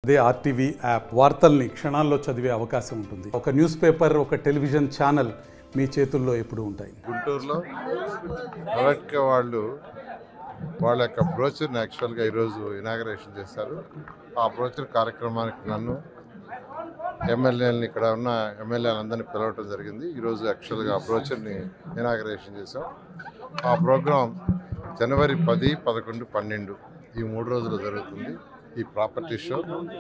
అదే RTV app వార్తల్ని క్షణాల్లో చదివే అవకాశం ఉంటుంది ఒక న్యూస్ పేపర్ ఒక టెలివిజన్ ఛానల్ మీ చేతుల్లో ఎప్పుడూ ఉంటాయి గుంటూరులో నరట్క వాళ్ళు వాళ్ళ యొక్క బ్రోచర్ని యాక్చువల్గా ఈరోజు ఇనాగరేషన్ చేశారు ఆ బ్రోచర్ కార్యక్రమానికి నన్ను ఎమ్మెల్యేలని ఇక్కడ ఉన్న ఎమ్మెల్యేలందరినీ పిలవటం జరిగింది ఈరోజు యాక్చువల్గా ఆ బ్రోచర్ని ఇనాగరేషన్ చేశాం ఆ ప్రోగ్రాం జనవరి పది పదకొండు పన్నెండు ఈ మూడు రోజులు జరుగుతుంది ఈ ప్రాపర్టీ షో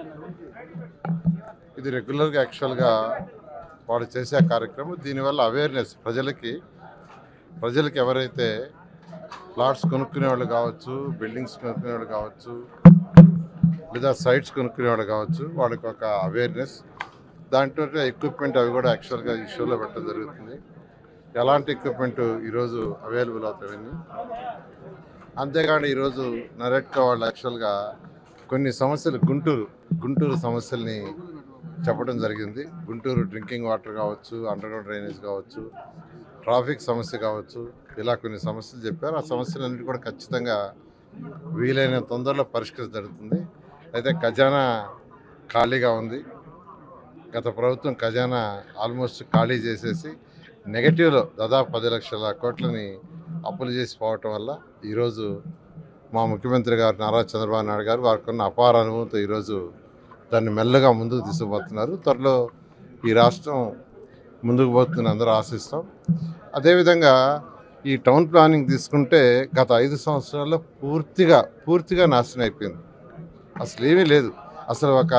ఇది రెగ్యులర్గా యాక్చువల్గా వాళ్ళు చేసే కార్యక్రమం దీనివల్ల అవేర్నెస్ ప్రజలకి ప్రజలకి ఎవరైతే ప్లాట్స్ కొనుక్కునే వాళ్ళు కావచ్చు బిల్డింగ్స్ కొనుక్కునే వాళ్ళు కావచ్చు లేదా సైట్స్ కొనుక్కునే వాళ్ళు కావచ్చు వాళ్ళకి ఒక అవేర్నెస్ దాంట్లో ఎక్విప్మెంట్ అవి కూడా యాక్చువల్గా ఈ షోలో పెట్టడం జరుగుతుంది ఎలాంటి ఎక్విప్మెంట్ ఈరోజు అవైలబుల్ అవుతాయని అంతేకాని ఈరోజు నరెట్కా వాళ్ళు యాక్చువల్గా కొన్ని సమస్యలు గుంటూరు గుంటూరు సమస్యల్ని చెప్పడం జరిగింది గుంటూరు డ్రింకింగ్ వాటర్ కావచ్చు అండర్గ్రౌండ్ డ్రైనేజ్ కావచ్చు ట్రాఫిక్ సమస్య కావచ్చు ఇలా కొన్ని సమస్యలు చెప్పారు ఆ సమస్యలన్నిటి కూడా ఖచ్చితంగా వీలైన తొందరలో పరిష్కరించ జరుగుతుంది అయితే ఖజానా ఖాళీగా ఉంది గత ప్రభుత్వం ఖజానా ఆల్మోస్ట్ ఖాళీ చేసేసి నెగటివ్లో దాదాపు పది లక్షల కోట్లని అప్పులు చేసి పోవటం వల్ల ఈరోజు మా ముఖ్యమంత్రి గారు నారా చంద్రబాబు నాయుడు గారు వారికి ఉన్న అపార అనుభవంతో ఈరోజు దాన్ని మెల్లగా ముందుకు తీసుకుపోతున్నారు త్వరలో ఈ రాష్ట్రం ముందుకు పోతుందని అందరూ ఆశిస్తాం అదేవిధంగా ఈ టౌన్ ప్లానింగ్ తీసుకుంటే గత ఐదు సంవత్సరాల్లో పూర్తిగా పూర్తిగా నాశనం అయిపోయింది అసలు ఏమీ లేదు అసలు ఒక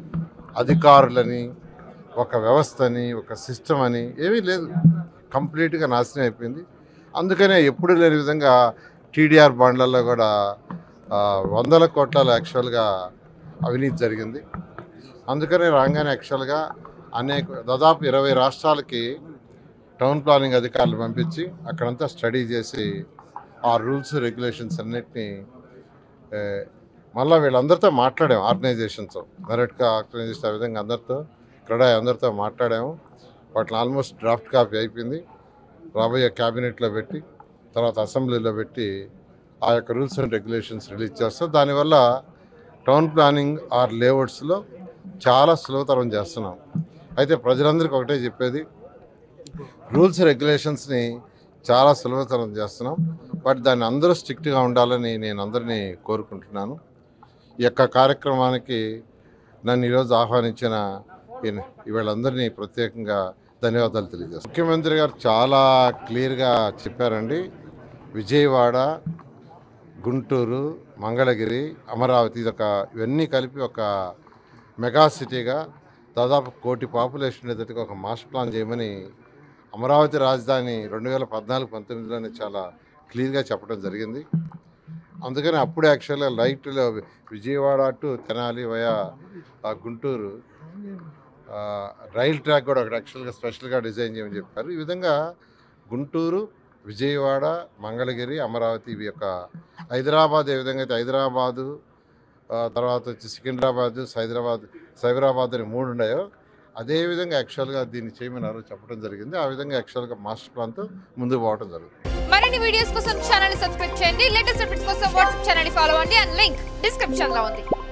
అధికారులని ఒక వ్యవస్థని ఒక సిస్టమ్ అని ఏమీ లేదు కంప్లీట్గా నాశనం అయిపోయింది అందుకనే ఎప్పుడు లేని విధంగా టీడీఆర్ బాండ్లలో కూడా ఆ, వందల కోట్ల యాక్చువల్గా అవినీతి జరిగింది అందుకనే రాగానే యాక్చువల్గా అనేక దాదాపు ఇరవై రాష్ట్రాలకి టౌన్ ప్లానింగ్ అధికారులు పంపించి అక్కడంతా స్టడీ చేసి ఆ రూల్స్ రెగ్యులేషన్స్ అన్నిటినీ ఏ, మళ్ళా వీళ్ళందరితో మాట్లాడాము ఆర్గనైజేషన్స్ మెరట్గా ఆర్గనైజేషన్ ఆ విధంగా అందరితో క్రెడా అందరితో మాట్లాడాము వాటిని ఆల్మోస్ట్ డ్రాఫ్ట్ కాపీ అయిపోయింది రాబోయే క్యాబినెట్లో పెట్టి తర్వాత అసెంబ్లీలో పెట్టి ఆ యొక్క రూల్స్ అండ్ రెగ్యులేషన్స్ రిలీజ్ చేస్తాం దానివల్ల టౌన్ ప్లానింగ్ ఆర్ లేఅవుట్స్లో చాలా సులభతరం చేస్తున్నాం అయితే ప్రజలందరికీ ఒకటే చెప్పేది రూల్స్ రెగ్యులేషన్స్ని చాలా సులభతరం చేస్తున్నాం బట్ దాన్ని అందరూ స్ట్రిక్ట్గా ఉండాలని నేను అందరినీ కోరుకుంటున్నాను ఈ యొక్క కార్యక్రమానికి నన్ను ఈరోజు ఆహ్వానించిన ఈ- వీళ్ళందరినీ ప్రత్యేకంగా ధన్యవాదాలు తెలియజేస్తాను ముఖ్యమంత్రి గారు చాలా క్లియర్గా చెప్పారండి విజయవాడ గుంటూరు మంగళగిరి అమరావతి ఇది ఒక ఇవన్నీ కలిపి ఒక మెగా సిటీగా దాదాపు కోటి పాపులేషన్ ఉండేటట్టుగా ఒక మాస్టర్ ప్లాన్ చేయమని అమరావతి రాజధాని రెండు వేల పద్నాలుగు పంతొమ్మిదిలోనే చాలా క్లియర్గా చెప్పడం జరిగింది అందుకని అప్పుడే యాక్చువల్గా లైట్లో విజయవాడ టు తెనాలి వయా ఆ, గుంటూరు ఆ, రైల్ ట్రాక్ కూడా ఒకటి యాక్చువల్గా స్పెషల్గా డిజైన్ చేయమని చెప్పారు ఈ విధంగా గుంటూరు విజయవాడ మంగళగిరి అమరావతి ఇవి యొక్క హైదరాబాద్ ఏ విధంగా అయితే హైదరాబాదు ఆ, తర్వాత వచ్చి సికింద్రాబాద్ హైదరాబాద్ సైబరాబాద్ అని మూడు ఉన్నాయో అదేవిధంగా యాక్చువల్గా దీన్ని చేయమన్నారు చెప్పడం జరిగింది ఆ విధంగా యాక్చువల్గా మాస్టర్ ప్లాన్తో ముందుకు పోవడం జరుగుతుంది మరిన్ని వీడియోస్ కోసం ఛానల్ సబ్స్క్రైబ్ చేయండి లేటెస్ట్ అప్డేట్స్ కోసం వాట్సాప్ ఛానల్ ఫాలో అవ్వండి అండ్ లింక్ డిస్క్రిప్షన్ లో ఉంది